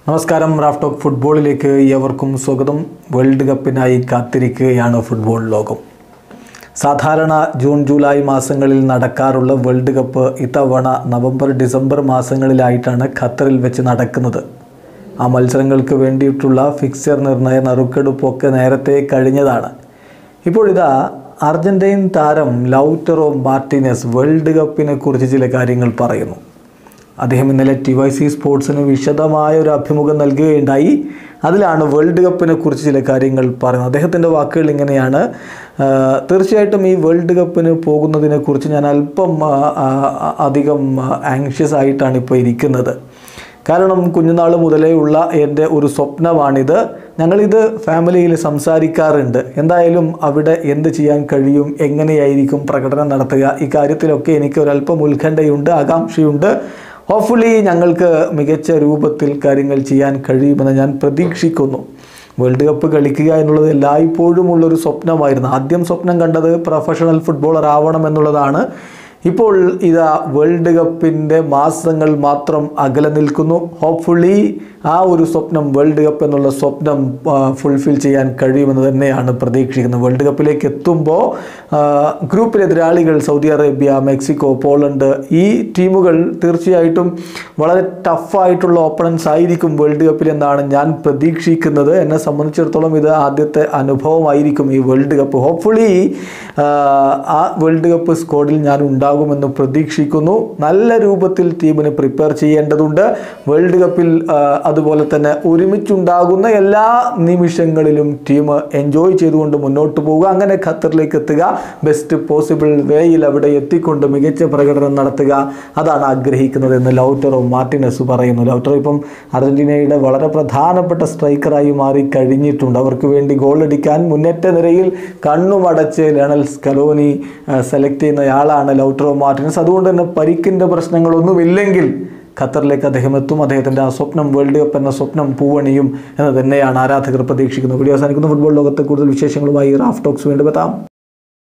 നമസ്കാരം Raf talk ഫുട്ബോളിലേക്ക് ഏവർക്കും സ്വാഗതം വേൾഡ് കപ്പിനായി കാത്തിരിക്കുകയാണ് ഫുട്ബോൾ ലോകം സാധാരണ ജൂൺ ജൂലൈ മാസങ്ങളിൽ നടക്കാറുള്ള വേൾഡ് കപ്പ് ഇത്തവണ നവംബർ ഡിസംബർ മാസങ്ങളിലായിട്ടാണ് ഖത്തറിൽ വെച്ച് നടക്കുന്നത് ആ മത്സരങ്ങൾക്ക് വേണ്ടിയിട്ടുള്ള ഫിക്സർ നിർണയ നറുക്കെടുപ്പൊക്കെ നേരത്തെ കഴിഞ്ഞതാണ് ഇപ്പോഴിതാ അർജന്റീൻ താരം ലൗറ്ററോ മാർട്ടിനസ് വേൾഡ് കപ്പിനെ കുറിച്ച് ചില കാര്യങ്ങൾ പറയുന്നു അദ്ദേഹം ഇന്നലെ ടി വൈ സി സ്പോർട്സിന് വിശദമായ ഒരു അഭിമുഖം നൽകുകയുണ്ടായി അതിലാണ് വേൾഡ് കപ്പിനെ കുറിച്ച് ചില കാര്യങ്ങൾ പറയുന്നത് അദ്ദേഹത്തിൻ്റെ വാക്കുകൾ ഇങ്ങനെയാണ് ആ, തീർച്ചയായിട്ടും ഈ വേൾഡ് കപ്പിന് പോകുന്നതിനെക്കുറിച്ച് ഞാൻ അല്പം ആ, ആ, അധികം ആങ്ഷ്യസ് ആയിട്ടാണ് ഇപ്പോൾ ഇരിക്കുന്നത് കാരണം കുഞ്ഞുനാൾ മുതലേ ഉള്ള എൻ്റെ ഒരു സ്വപ്നമാണിത് ഞങ്ങളിത് ഫാമിലിയിൽ സംസാരിക്കാറുണ്ട് എന്തായാലും അവിടെ എന്ത് ചെയ്യാൻ കഴിയും എങ്ങനെയായിരിക്കും പ്രകടനം നടത്തുക ഈ കാര്യത്തിലൊക്കെ എനിക്ക് ഒരല്പം ഉത്കണ്ഠയുണ്ട് ആകാംക്ഷയുണ്ട് ഹോപ്പ്ഫുള്ളി ഞങ്ങൾക്ക് മികച്ച രൂപത്തിൽ കാര്യങ്ങൾ ചെയ്യാൻ കഴിയുമെന്ന് ഞാൻ പ്രതീക്ഷിക്കുന്നു വേൾഡ് കപ്പ് കളിക്കുക എന്നുള്ളത് എല്ലായ്പ്പോഴും ഉള്ളൊരു സ്വപ്നമായിരുന്നു ആദ്യം സ്വപ്നം കണ്ടത് പ്രൊഫഷണൽ ഫുട്ബോളർ ആവണം എന്നുള്ളതാണ് ഇപ്പോൾ ഇതാ വേൾഡ് കപ്പിൻ്റെ മാസങ്ങൾ മാത്രം അകലെ നിൽക്കുന്നു ഹോപ്പ്ഫുള്ളി ആ ഒരു സ്വപ്നം വേൾഡ് കപ്പ് എന്നുള്ള സ്വപ്നം ഫുൾഫിൽ ചെയ്യാൻ കഴിയുമെന്ന് തന്നെയാണ് പ്രതീക്ഷിക്കുന്നത് വേൾഡ് കപ്പിലേക്ക് എത്തുമ്പോൾ ഗ്രൂപ്പിൽ എതിരാളികൾ സൗദി അറേബ്യ മെക്സിക്കോ പോളണ്ട് ഈ ടീമുകൾ തീർച്ചയായിട്ടും വളരെ ടഫായിട്ടുള്ള ഓപ്പണൻസ് ആയിരിക്കും വേൾഡ് കപ്പിൽ എന്നാണ് ഞാൻ പ്രതീക്ഷിക്കുന്നത് എന്നെ സംബന്ധിച്ചിടത്തോളം ഇത് ആദ്യത്തെ അനുഭവമായിരിക്കും ഈ വേൾഡ് കപ്പ് ഹോപ്പ്ഫുള്ളി ആ വേൾഡ് കപ്പ് സ്ക്വാഡിൽ ഞാൻ ഉണ്ടാകുമെന്ന് പ്രതീക്ഷിക്കുന്നു നല്ല രൂപത്തിൽ ടീമിനെ പ്രിപ്പയർ ചെയ്യേണ്ടതുണ്ട് വേൾഡ് കപ്പിൽ ആ, അതുപോലെ തന്നെ ഒരുമിച്ചുണ്ടാകുന്ന എല്ലാ നിമിഷങ്ങളിലും ടീം എൻജോയ് ചെയ്തുകൊണ്ട് മുന്നോട്ട് പോവുക അങ്ങനെ ഖത്തറിലേക്ക് എത്തുക ബെസ്റ്റ് പോസിബിൾ വേയിൽ അവിടെ എത്തിക്കൊണ്ട് മികച്ച പ്രകടനം നടത്തുക അതാണ് ആഗ്രഹിക്കുന്നത് എന്ന് ലൗറ്ററോ മാർട്ടിനസ് പറയുന്നു ലൗറ്ററോ ഇപ്പം അർജന്റീനയുടെ വളരെ പ്രധാനപ്പെട്ട സ്ട്രൈക്കറായി മാറി കഴിഞ്ഞിട്ടുണ്ട് അവർക്ക് വേണ്ടി ഗോൾ അടിക്കാൻ മുന്നേറ്റ നിരയിൽ കണ്ണുമടച്ച് ലണൽ സ്കലോനി സെലക്ട് ചെയ്യുന്നയാളാണ് ലൗറ്ററോ മാർട്ടിനസ് അതുകൊണ്ട് തന്നെ പരിക്കിൻ്റെ പ്രശ്നങ്ങളൊന്നുമില്ലെങ്കിൽ ഖത്തറിലേക്ക് അദ്ദേഹം എത്തും അദ്ദേഹത്തിൻ്റെ ആ സ്വപ്നം വേൾഡ് കപ്പ് എന്ന സ്വപ്നം പൂവണിയും എന്ന് തന്നെയാണ് ആരാധകർ പ്രതീക്ഷിക്കുന്നത് വീഡിയോ അവസാനിക്കുന്ന ഫുട്ബോൾ ലോകത്തെ കൂടുതൽ വിശേഷങ്ങളുമായി റാഫ് ടോക്സ് വീണ്ടും എത്താം